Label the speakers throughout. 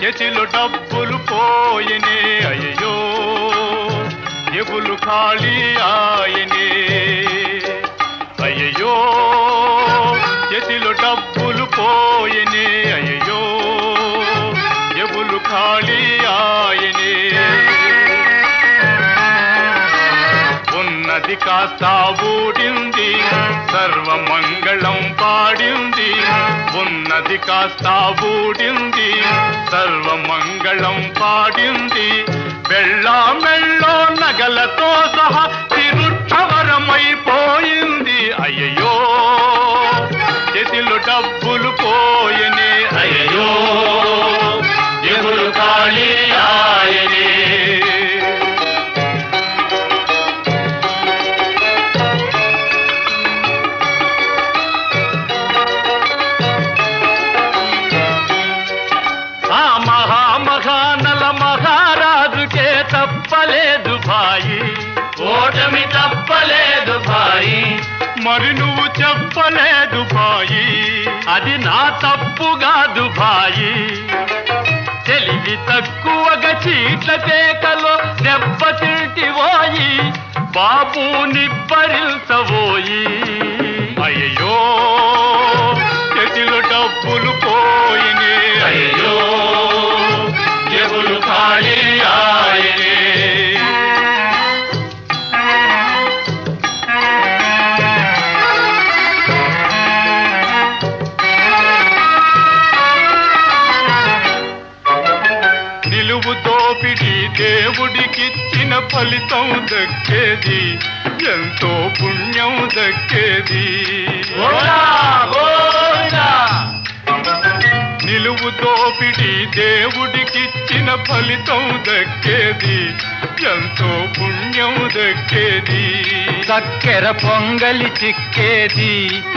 Speaker 1: చేతిలో డబ్బులు పోయినే అయ్యో ఎబులు ఖాళీ ఆయనే అయ్యో చేతిలో డబ్బులు పోయినే అయ్యో ఎబులు ఖాళీ ఆయనే ఉన్నది కాస్త ఊడింది సర్వమంగళం పాడింది ఉన్నది కాస్త ఊడింది సర్వమంగళం పాడింది వెళ్ళా మెళ్ళో నగలతో సహా తిరుక్షవరమైపోయింది అయ్యయ్యో చేతిలో డబ్బులు పోయనే అయ్యయ్యో ఎగురు ఖాళీ ఆయనే ఆ మహామహానల మహారాజుకే తప్పలేదు భాయి ఓటమి తప్పలేదు భాయి మరి నువ్వు చెప్పలేదు భాయి అది నా తప్పు కాదు భాయి తెలివి తక్కువగా చీట్ల పేకలో దెబ్బతింటివోయి బాబు నిబ్బరిల్సవోయి అయ్యో చేతిలో డబ్బులు పోయినే అయ్యో జబులు ఖాళీ ఆయనే నిలువు దోపిడి దేవుడికిచ్చిన ఫలితం దక్కేది ఎంతో పుణ్యం దక్కేది నిలువు దోపిడి దేవుడికిచ్చిన ఫలితం దక్కేది ఎంతో పుణ్యం దక్కేది
Speaker 2: చక్కెర పొంగలి చిక్కేది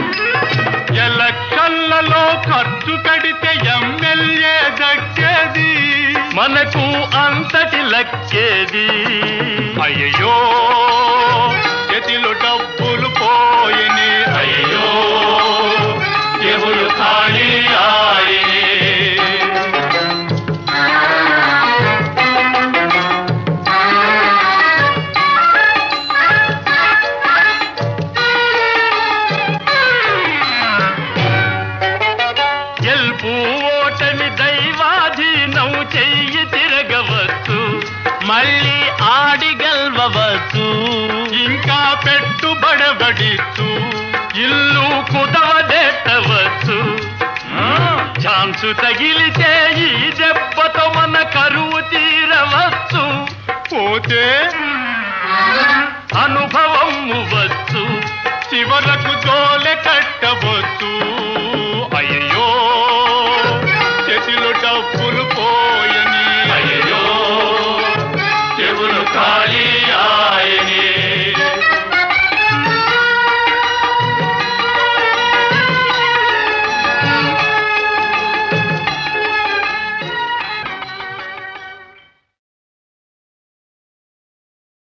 Speaker 1: ఎలక్షన్లలో ఖర్చు కడితే ఎమ్మెల్యే దక్కేది మనకు అంతటి లక్కేది అయ్యో చేతిలో డబ్బులు పోయిని అయ్యో చెవులు ఖాళీ ఆయనే గెలుపు ఓటమి దైవాధీనం చెయ్యి తిరగవచ్చు
Speaker 2: మళ్ళీ ఆడి గెలవవచ్చు
Speaker 1: ఇంకా పెట్టుబడబడిచ్చు ఇల్లు కుదవదెట్టవచ్చు ఛాన్సు తగిలితే ఈ దెబ్బతో మన కరువు తీరవచ్చు పోతే అనుభవం వచ్చు చివరకు జోలె కట్ట